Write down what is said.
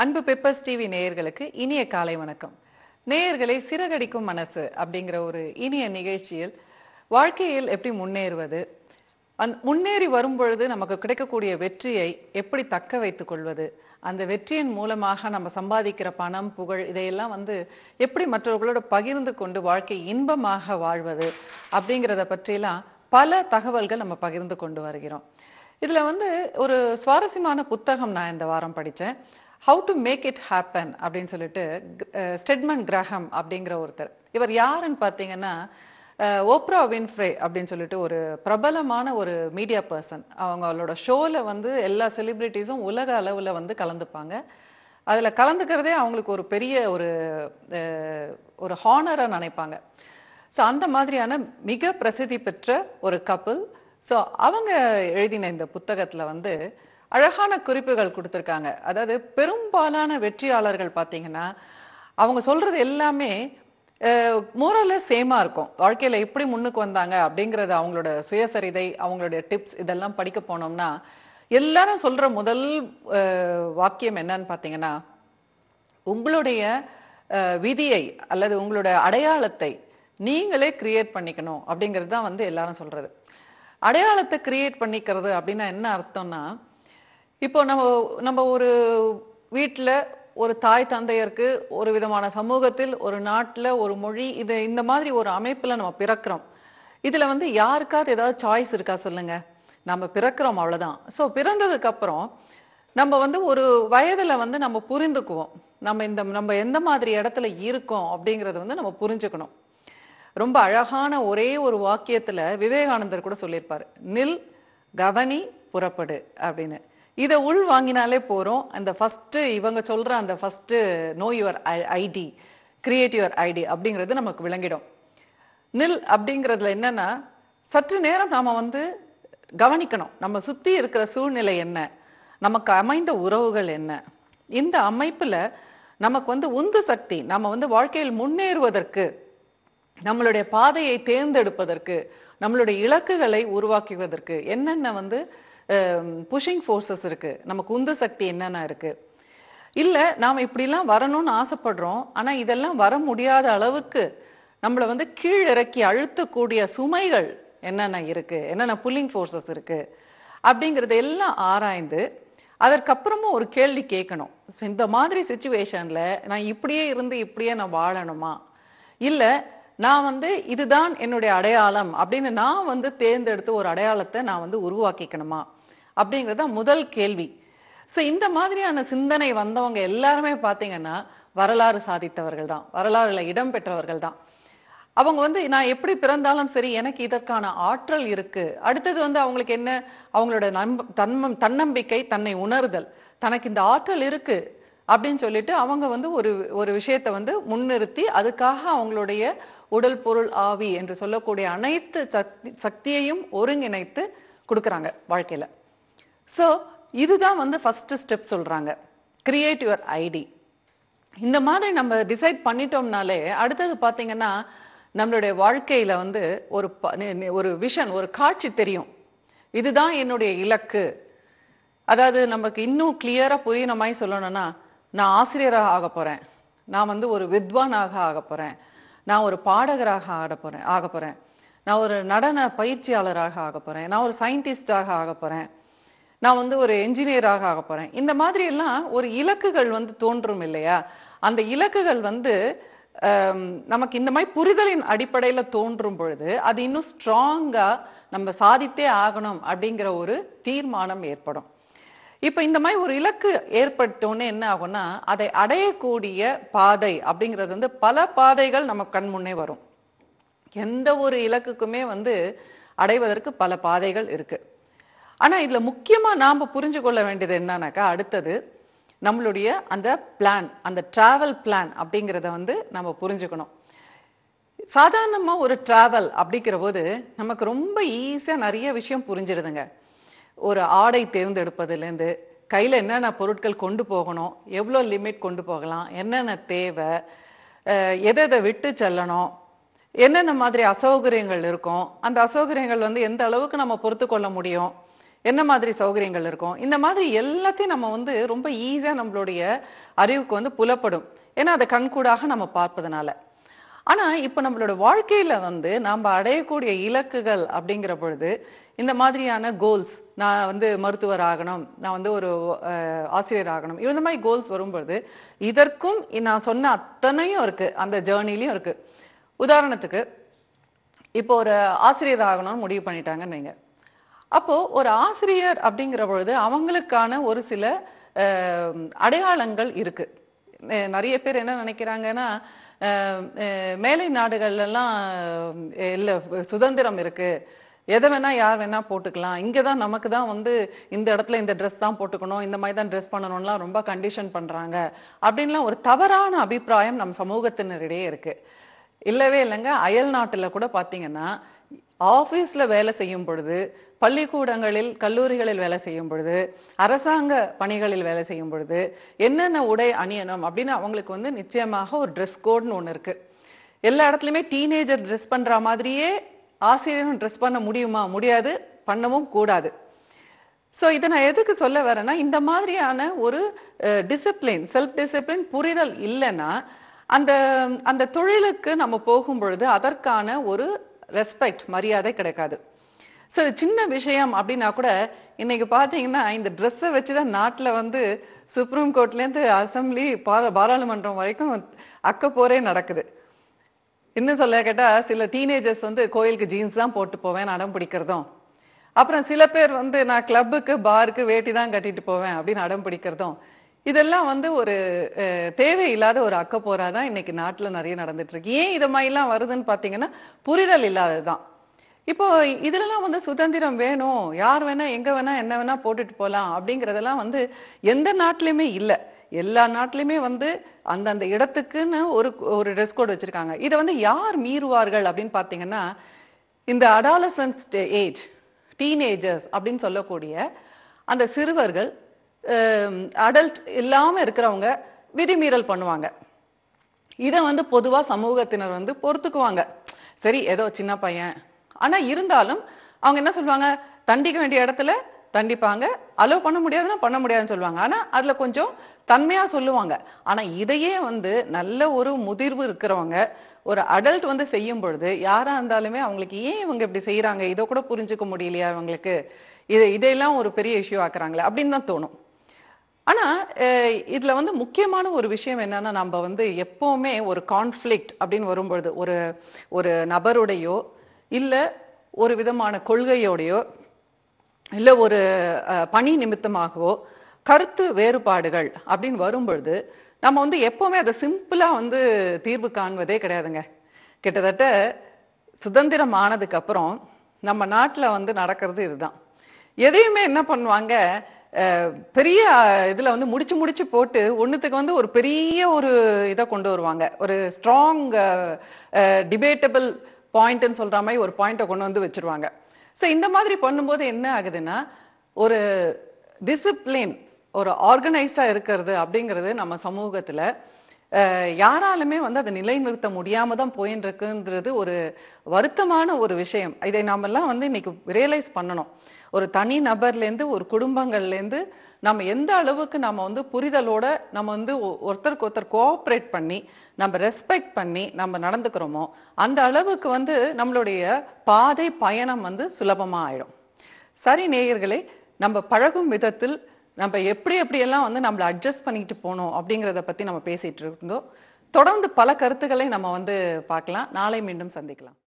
அன்பு peppers TV நேயர்களுக்கு இனிய காலை வணக்கம் நேயர்களை சிறகடிக்கும் மனசு அப்படிங்கிற ஒரு இனிய நிகழ்ச்சியில் வாழ்க்கையில் எப்படி முன்னேறுவது அந் முன்னேறி வரும் பொழுது நமக்கு கிடைக்கக்கூடிய வெற்றியை எப்படி தக்க வைத்துக் கொள்வது அந்த வெற்றியின் மூலமாக நம்ம சம்பாதிக்கிற பணம் புகழ் இதையெல்லாம் வந்து எப்படி மற்றவர்களோட பகிர்ந்து கொண்டு வாழ்க்கை இன்பமாக வாழ்வது அப்படிங்கிறத பற்றியெல்லாம் பல தகவல்கள் நம்ம பகிர்ந்து கொண்டு வருகிறோம் இதில் வந்து ஒரு சுவாரஸ்யமான புத்தகம் நான் இந்த வாரம் படித்தேன் how to make it happen அப்படின்னு சொல்லிட்டு அஹ், ஸ்டெட்மன் கிரஹம் அப்படிங்கிற ஒருத்தர் இவர் யாருன்னு பார்த்தீங்கன்னா அஹ், ஓப்ரா வின்ஃப்ரே அப்படின்னு சொல்லிட்டு ஒரு பிரபலமான ஒரு மீடியா பர்சன் அவங்களோட ஷோவில் வந்து எல்லா செலிப்ரிட்டிஸும் உலக அளவில் வந்து கலந்துப்பாங்க அதில் கலந்துக்கிறதே அவங்களுக்கு ஒரு பெரிய ஒரு அஹ், ஒரு ஹானராக நினைப்பாங்க ஸோ அந்த மாதிரியான மிக பிரசித்தி பெற்ற ஒரு கப்பல் ஸோ அவங்க எழுதின இந்த புத்தகத்தில் வந்து அழகான குறிப்புகள் கொடுத்துருக்காங்க அதாவது பெரும்பாலான வெற்றியாளர்கள் பார்த்தீங்கன்னா அவங்க சொல்றது எல்லாமே மோரல சேமாக இருக்கும் வாழ்க்கையில் எப்படி முன்னுக்கு வந்தாங்க அப்படிங்கிறது அவங்களோட சுயசரிதை அவங்களுடைய டிப்ஸ் இதெல்லாம் படிக்க போனோம்னா எல்லாரும் சொல்ற முதல் அஹ், வாக்கியம் என்னன்னு பார்த்தீங்கன்னா உங்களுடைய அஹ், விதியை அல்லது உங்களுடைய அடையாளத்தை நீங்களே கிரியேட் பண்ணிக்கணும் அப்படிங்கிறது தான் வந்து எல்லாரும் சொல்றது அடையாளத்தை கிரியேட் பண்ணிக்கிறது அப்படின்னா என்ன அர்த்தம்னா இப்போ நம்ம நம்ம ஒரு வீட்டில் ஒரு தாய் தந்தையருக்கு ஒரு விதமான சமூகத்தில் ஒரு நாட்டில் ஒரு மொழி இது இந்த மாதிரி ஒரு அமைப்பில் நம்ம பிறக்கிறோம் இதில் வந்து யாருக்காவது ஏதாவது சாய்ஸ் இருக்கா சொல்லுங்க நம்ம பிறக்கிறோம் அவ்வளோதான் ஸோ பிறந்ததுக்கு அப்புறம் நம்ம வந்து ஒரு வயதில் வந்து நம்ம புரிந்துக்குவோம் நம்ம இந்த நம்ம எந்த மாதிரி இடத்துல இருக்கோம் அப்படிங்கிறத வந்து நம்ம புரிஞ்சுக்கணும் ரொம்ப அழகான ஒரே ஒரு வாக்கியத்துல விவேகானந்தர் கூட சொல்லியிருப்பாரு நில் கவனி புறப்படு அப்படின்னு இதை உள் வாங்கினாலே போறோம் அந்த ஃபர்ஸ்ட் இவங்க சொல்ற அந்த first know your ID create your ID அப்படிங்கிறது நமக்கு விளங்கிடும் நில் அப்படிங்கிறதுல என்னன்னா சற்று நேரம் நாம வந்து கவனிக்கணும் நம்ம சுத்தி இருக்கிற சூழ்நிலை என்ன நமக்கு அமைந்த உறவுகள் என்ன இந்த அமைப்புல நமக்கு வந்து உந்து சக்தி நம்ம வந்து வாழ்க்கையில் முன்னேறுவதற்கு நம்மளுடைய பாதையை தேர்ந்தெடுப்பதற்கு நம்மளுடைய இலக்குகளை உருவாக்குவதற்கு என்னென்ன வந்து புஷிங் ஃபோர்ஸஸ் இருக்கு நமக்கு உந்து சக்தி என்னென்ன இருக்கு இல்ல நாம இப்படிலாம் வரணும்னு ஆசைப்படுறோம் ஆனா இதெல்லாம் வர முடியாத அளவுக்கு நம்மளை வந்து கீழ் இறக்கி அழுத்தக்கூடிய சுமைகள் என்னென்ன இருக்கு என்னென்ன புல்லிங் ஃபோர்ஸஸ் இருக்கு அப்படிங்கறத எல்லாம் ஆராய்ந்து அதற்கப்புறமும் ஒரு கேள்வி கேட்கணும் So, இந்த மாதிரி சுச்சுவேஷன்ல நான் இப்படியே இருந்து இப்படியே நான் வாழணுமா இல்ல நான் வந்து இதுதான் என்னுடைய அடையாளம் அப்படின்னு நான் வந்து தேர்ந்தெடுத்து ஒரு அடையாளத்தை நான் வந்து உருவாக்கிக்கணுமா அப்படிங்கிறது தான் முதல் கேள்வி ஸோ இந்த மாதிரியான சிந்தனை வந்தவங்க எல்லாருமே பார்த்தீங்கன்னா வரலாறு சாதித்தவர்கள் தான் வரலாறுல இடம் பெற்றவர்கள் தான் அவங்க வந்து நான் எப்படி பிறந்தாலும் சரி எனக்கு இதற்கான ஆற்றல் இருக்கு அடுத்தது வந்து அவங்களுக்கு என்ன அவங்களோட நம்ப தன்மம் தன்னம்பிக்கை தன்னை உணர்தல் தனக்கு இந்த ஆற்றல் இருக்கு அப்படின்னு சொல்லிட்டு அவங்க வந்து ஒரு ஒரு விஷயத்தை வந்து முன்னிறுத்தி அதுக்காக அவங்களுடைய உடல் பொருள் ஆவி என்று சொல்லக்கூடிய அனைத்து சக்தி சக்தியையும் ஒருங்கிணைத்து கொடுக்குறாங்க வாழ்க்கையில ஸோ இதுதான் வந்து ஃபர்ஸ்ட் ஸ்டெப் சொல்றாங்க கிரியேட் யுவர் ஐடி இந்த மாதிரி நம்ம டிசைட் பண்ணிட்டோம்னாலே அடுத்தது பார்த்தீங்கன்னா நம்மளுடைய வாழ்க்கையில வந்து ஒரு ப- நி- நி- ஒரு விஷன் ஒரு காட்சி தெரியும் இதுதான் என்னுடைய இலக்கு அதாவது நமக்கு இன்னும் கிளியரா புரியுற மாதிரி சொல்லணும்னா நான் ஆசிரியராக ஆக போறேன் நான் வந்து ஒரு வித்வானாக ஆக போறேன் நான் ஒரு பாடகராக ஆட போறேன் ஆக போறேன் நான் ஒரு நடன பயிற்சியாளராக ஆக போறேன் நான் ஒரு சயின்டிஸ்டாக ஆக போறேன் நான் வந்து ஒரு என்ஜினியராக ஆக போறேன் இந்த மாதிரி எல்லாம் ஒரு இலக்குகள் வந்து தோன்றும் இல்லையா அந்த இலக்குகள் வந்து ஆம், நமக்கு இந்த மாதிரி புரிதலின் அடிப்படையில தோன்றும் பொழுது அது இன்னும் ஸ்ட்ராங்கா நம்ம சாதித்தே ஆகணும் அப்படிங்கிற ஒரு தீர்மானம் ஏற்படும் இப்போ இந்த மாதிரி ஒரு இலக்கு ஏற்பட்டோன்னே என்ன ஆகும்னா அதை அடையக்கூடிய பாதை அப்படிங்கிறது வந்து பல பாதைகள் நம்ம கண் முன்னே வரும் எந்த ஒரு இலக்குக்குமே வந்து அடைவதற்கு பல பாதைகள் இருக்கு ஆனா இதுல முக்கியமா நாம புரிஞ்சு கொள்ள வேண்டியது என்னன்னாக்கா அடுத்தது நம்மளுடைய அந்த பிளான் அந்த டிராவல் பிளான் அப்படிங்கிறத வந்து நம்ம புரிஞ்சுக்கணும் சாதாரணமா ஒரு டிராவல் அப்படிங்கிற போது நமக்கு ரொம்ப ஈஸியா நிறைய விஷயம் புரிஞ்சிடுதுங்க ஒரு ஆடை தேர்ந்தெடுப்பதுலேருந்து கையில் என்னென்ன பொருட்கள் கொண்டு போகணும் எவ்வளோ லிமிட் கொண்டு போகலாம் என்னென்ன தேவை அஹ் எதை எதை விட்டு செல்லணும் என்னென்ன மாதிரி அசௌகரியங்கள் இருக்கும் அந்த அசௌகரியங்கள் வந்து எந்த அளவுக்கு நம்ம பொறுத்து கொள்ள முடியும் என்ன மாதிரி சௌகரியங்கள் இருக்கும் இந்த மாதிரி எல்லாத்தையும் நம்ம வந்து ரொம்ப ஈஸியாக நம்மளுடைய அறிவுக்கு வந்து புலப்படும் ஏன்னா அதை கண்கூடாக நம்ம பார்ப்பதனால ஆனா இப்போ நம்மளோட வாழ்க்கையில வந்து நம்ம அடையக்கூடிய இலக்குகள் அப்படிங்கிற பொழுது இந்த மாதிரியான கோல்ஸ் நான் வந்து மருத்துவர் ஆகணும் நான் வந்து ஒரு அஹ், ஆசிரியர் ஆகணும் இந்த மாதிரி கோல்ஸ் வரும்பொழுது இதற்கும் நான் சொன்ன அத்தனையும் இருக்கு அந்த ஜேர்னிலையும் இருக்கு உதாரணத்துக்கு இப்போ ஒரு ஆசிரியர் ஆகணும்னு முடிவு பண்ணிட்டாங்கன்னு வைங்க அப்போ ஒரு ஆசிரியர் அப்படிங்கிற பொழுது அவங்களுக்கான ஒரு சில அஹ், அடையாளங்கள் இருக்கு நெ- நிறைய பேர் என்ன நினைக்கிறாங்கன்னா அஹ், அஹ், மேலை நாடுகள்லாம் இல்லை சுதந்திரம் இருக்கு எதை வேணா யார் வேணா போட்டுக்கலாம் இங்கே தான் நமக்கு தான் வந்து இந்த இடத்துல இந்த ட்ரெஸ் தான் போட்டுக்கணும் இந்த மாதிரி தான் ட்ரெஸ் பண்ணணும்லாம் ரொம்ப கண்டிஷன் பண்றாங்க அப்படின்லாம் ஒரு தவறான அபிப்பிராயம் நம் சமூகத்தினரிடையே இருக்கு இல்லவே இல்லைங்க அயல் நாட்டுல கூட பார்த்தீங்கன்னா ஆஃபீஸில் வேலை செய்யும் பொழுது பள்ளிக்கூடங்களில் கல்லூரிகளில் வேலை செய்யும் பொழுது அரசாங்க பணிகளில் வேலை செய்யும் பொழுது என்னென்ன உடை அணியணும் அப்படின்னு அவங்களுக்கு வந்து நிச்சயமாக ஒரு ட்ரெஸ் கோட்னு ஒன்று இருக்கு எல்லா இடத்துலையுமே டீனேஜர் ட்ரெஸ் பண்ற மாதிரியே ஆசிரியரும் ட்ரெஸ் பண்ண முடியுமா முடியாது பண்ணவும் கூடாது ஸோ இதை நான் எதுக்கு சொல்ல வரேன்னா இந்த மாதிரியான ஒரு டிசிப்ளின் செல்ஃப் டிசிப்ளின் புரிதல் இல்லைன்னா அந்த அந்த தொழிலுக்கு நம்ம போகும் பொழுது அதற்கான ஒரு ரெஸ்பெக்ட் மரியாதை கிடைக்காது ஸோ இது சின்ன விஷயம் அப்படின்னா கூட இன்னைக்கு பார்த்தீங்கன்னா இந்த ட்ரெஸ்ஸை வச்சு தான் நாட்டில் வந்து சுப்ரீம் கோர்ட்லேருந்து அசம்பிளி பாரா பாராளுமன்றம் வரைக்கும் அக்க போரே நடக்குது இன்னும் சொல்ல கேட்டா சில டீனேஜர்ஸ் வந்து கோயிலுக்கு ஜீன்ஸ் தான் போட்டு போவேன் அடம் பிடிக்கிறதும் அப்புறம் சில பேர் வந்து நான் கிளப்புக்கு பாருக்கு வேட்டி தான் கட்டிட்டு போவேன் அப்படின்னு அடம் பிடிக்கிறதும் இதெல்லாம் வந்து ஒரு அஹ், தேவையில்லாத ஒரு அக்கப்போரா தான் இன்னைக்கு நாட்டுல நிறைய நடந்துட்டு இருக்கு ஏன் இது மாதிரிலாம் வருதுன்னு பார்த்தீங்கன்னா புரிதல் இல்லாததுதான் இப்போ இதுலலாம் வந்து சுதந்திரம் வேணும் யார் வேணா எங்க வேணா என்ன வேணா போட்டுட்டு போலாம் அப்படிங்கறதெல்லாம் வந்து எந்த நாட்டிலையுமே இல்லை எல்லா நாட்டிலையுமே வந்து அந்தந்த இடத்துக்குன்னு ஒரு ஒரு ட்ரெஸ் கோட் வச்சிருக்காங்க இதை வந்து யார் மீறுவார்கள் அப்படின்னு பார்த்தீங்கன்னா இந்த அடாலசன்ஸ் ஏஜ் டீனேஜர்ஸ் அப்படின்னு சொல்லக்கூடிய அந்த சிறுவர்கள் அடல்ட் இல்லாம இருக்கிறவங்க விதிமீறல் பண்ணுவாங்க இதை வந்து பொதுவா சமூகத்தினர் வந்து பொறுத்துக்குவாங்க சரி ஏதோ சின்ன பையன் ஆனா இருந்தாலும் அவங்க என்ன சொல்லுவாங்க தண்டிக்க வேண்டிய இடத்துல தண்டிப்பாங்க அலோவ் பண்ண முடியாதுன்னா பண்ண முடியாதுன்னு சொல்லுவாங்க ஆனா அதுல கொஞ்சம் தன்மையா சொல்லுவாங்க ஆனா இதையே வந்து நல்ல ஒரு முதிர்வு இருக்கிறவங்க ஒரு அடல்ட் வந்து செய்யும் பொழுது யாரா இருந்தாலுமே அவங்களுக்கு ஏன் இவங்க இப்படி செய்யறாங்க இதை கூட புரிஞ்சுக்க முடியலையா இவங்களுக்கு இது இதையெல்லாம் ஒரு பெரிய இஷ்யூ ஆக்குறாங்களே அப்படின்னு தான் தோணும் ஆனா அஹ், இதுல வந்து முக்கியமான ஒரு விஷயம் என்னன்னா நம்ம வந்து எப்பவுமே ஒரு கான்ஃப்ளிக்ட் அப்படின்னு வரும்பொழுது ஒரு ஒரு நபருடையோ இல்ல ஒரு விதமான கொள்கையோடையோ இல்ல ஒரு அஹ், பணி நிமித்தமாகவோ கருத்து வேறுபாடுகள் அப்படின்னு வரும்பொழுது நம்ம வந்து எப்பவுமே அதை சிம்பிளா வந்து தீர்வு காண்பதே கிடையாதுங்க கிட்டத்தட்ட சுதந்திரம் ஆனதுக்கு அப்புறம் நம்ம நாட்டுல வந்து நடக்கிறது இதுதான் எதையுமே என்ன பண்ணுவாங்க அஹ், பெரிய அஹ், இதுல வந்து முடிச்சு முடிச்சு போட்டு ஒண்ணுத்துக்கு வந்து ஒரு பெரிய ஒரு இதை கொண்டு வருவாங்க ஒரு ஸ்ட்ராங் டிபேட்டபிள் பாயிண்ட்னு சொல்ற மாதிரி ஒரு பாயிண்ட்டை கொண்டு வந்து வச்சிருவாங்க ஸோ இந்த மாதிரி பண்ணும்போது என்ன ஆகுதுன்னா ஒரு டிசிப்ளின் ஒரு ஆர்கனைஸ்டா இருக்கிறது அப்படிங்கிறது நம்ம சமூகத்துல அஹ், யாராலுமே வந்து அதை நிலைநிறுத்த முடியாம தான் போயின்னு இருக்குன்றது ஒரு வருத்தமான ஒரு விஷயம் இதை நாமெல்லாம் வந்து இன்னைக்கு ரியலைஸ் பண்ணணும் ஒரு தனி நபர்லேருந்து ஒரு குடும்பங்கள்லேருந்து நம்ம எந்த அளவுக்கு நம்ம வந்து புரிதலோட நம்ம வந்து ஒ- ஒருத்தருக்கு ஒருத்தர் கோஆப்ரேட் பண்ணி நம்ம ரெஸ்பெக்ட் பண்ணி நம்ம நடந்துக்கிறோமோ அந்த அளவுக்கு வந்து நம்மளுடைய பாதை பயணம் வந்து சுலபமா ஆயிடும் சரி நேயர்களே நம்ம பழகும் விதத்தில் நம்ம எப்படி எப்படியெல்லாம் வந்து நம்மளை அட்ஜஸ்ட் பண்ணிட்டு போகணும் அப்படிங்கிறத பத்தி நம்ம பேசிட்டு இருந்தோம் தொடர்ந்து பல கருத்துக்களை நம்ம வந்து பார்க்கலாம் நாளை மீண்டும் சந்திக்கலாம்